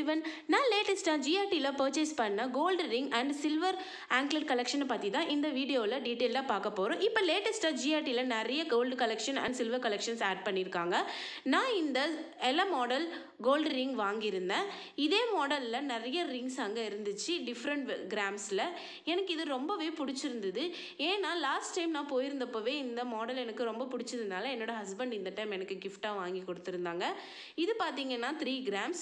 one நான் லேட்டஸ்ட்டாக ஜிஆர்டியில் பர்ச்சேஸ் பண்ண gold ring and silver anklet கலெக்ஷனை பற்றி தான் இந்த வீடியோவில் டீட்டெயிலாக பார்க்க போகிறோம் இப்போ லேட்டஸ்ட்டாக ஜிஆர்டியில் நிறைய gold collection and silver collections add பண்ணியிருக்காங்க நான் இந்த எல மாடல் கோல்டு ரிங் வாங்கியிருந்தேன் இதே மாடலில் நிறைய ரிங்ஸ் அங்கே இருந்துச்சு டிஃப்ரெண்ட் கிராம்ஸில் எனக்கு இது ரொம்பவே பிடிச்சிருந்தது ஏன்னா லாஸ்ட் டைம் நான் போயிருந்தப்போவே இந்த மாடல் எனக்கு ரொம்ப பிடிச்சதுனால என்னோட ஹஸ்பண்ட் இந்த டைம் எனக்கு கிஃப்டாக வாங்கி கொடுத்துருந்தாங்க இது பார்த்தீங்கன்னா த்ரீ கிராம்ஸ்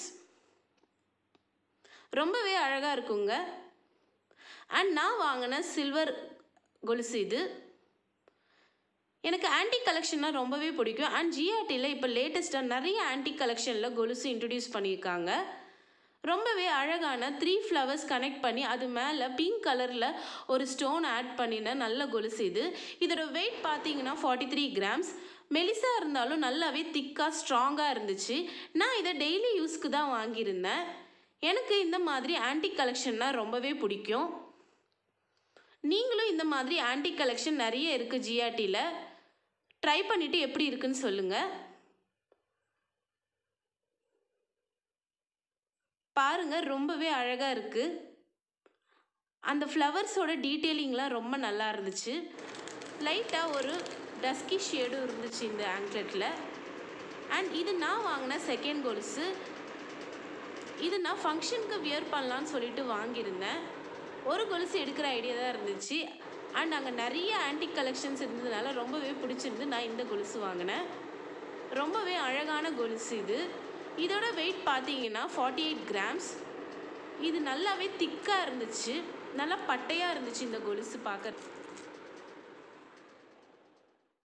ரொம்பவே அழகாக இருக்குங்க அண்ட் நான் வாங்கின சில்வர் கொலுசு இது எனக்கு ஆன்டிக் கலெக்ஷன்லாம் ரொம்பவே பிடிக்கும் அண்ட் ஜிஆர்டியில் இப்போ லேட்டஸ்ட்டாக நிறைய ஆன்டிக் கலெக்ஷனில் கொலுசு இன்ட்ரடியூஸ் பண்ணியிருக்காங்க ரொம்பவே அழகான த்ரீ ஃப்ளவர்ஸ் கனெக்ட் பண்ணி அது மேலே பிங்க் கலரில் ஒரு ஸ்டோன் ஆட் பண்ணின நல்ல கொலுசு இது இதோட வெயிட் பார்த்தீங்கன்னா ஃபார்ட்டி த்ரீ கிராம்ஸ் மெலிசாக இருந்தாலும் நல்லாவே திக்காக ஸ்ட்ராங்காக இருந்துச்சு நான் இதை டெய்லி யூஸ்க்கு தான் வாங்கியிருந்தேன் எனக்கு இந்த மாதிரி ஆன்டிக் கலெக்ஷன்னால் ரொம்பவே பிடிக்கும் நீங்களும் இந்த மாதிரி ஆன்டிக் கலெக்ஷன் நிறைய இருக்குது ஜிஆர்டியில் ட்ரை பண்ணிவிட்டு எப்படி இருக்குன்னு சொல்லுங்கள் பாருங்கள் ரொம்பவே அழகாக இருக்குது அந்த ஃப்ளவர்ஸோட டீட்டெயிலிங்லாம் ரொம்ப நல்லா இருந்துச்சு லைட்டாக ஒரு டஸ்கி ஷேடும் இருந்துச்சு இந்த ஆங்க்லெட்டில் அண்ட் இது நான் வாங்கின செகண்ட் கொலுசு இது நான் ஃபங்க்ஷனுக்கு வியர் பண்ணலான்னு சொல்லிட்டு வாங்கியிருந்தேன் ஒரு கொலுசு எடுக்கிற ஐடியா தான் இருந்துச்சு அண்ட் அங்கே நிறைய ஆன்டிக் கலெக்ஷன்ஸ் இருந்ததுனால ரொம்பவே பிடிச்சிருந்து நான் இந்த கொலுசு வாங்கினேன் ரொம்பவே அழகான கொலுசு இது இதோட வெயிட் பார்த்தீங்கன்னா ஃபார்ட்டி எயிட் கிராம்ஸ் இது நல்லாவே திக்காக இருந்துச்சு நல்லா பட்டையாக இருந்துச்சு இந்த கொலுசு பார்க்க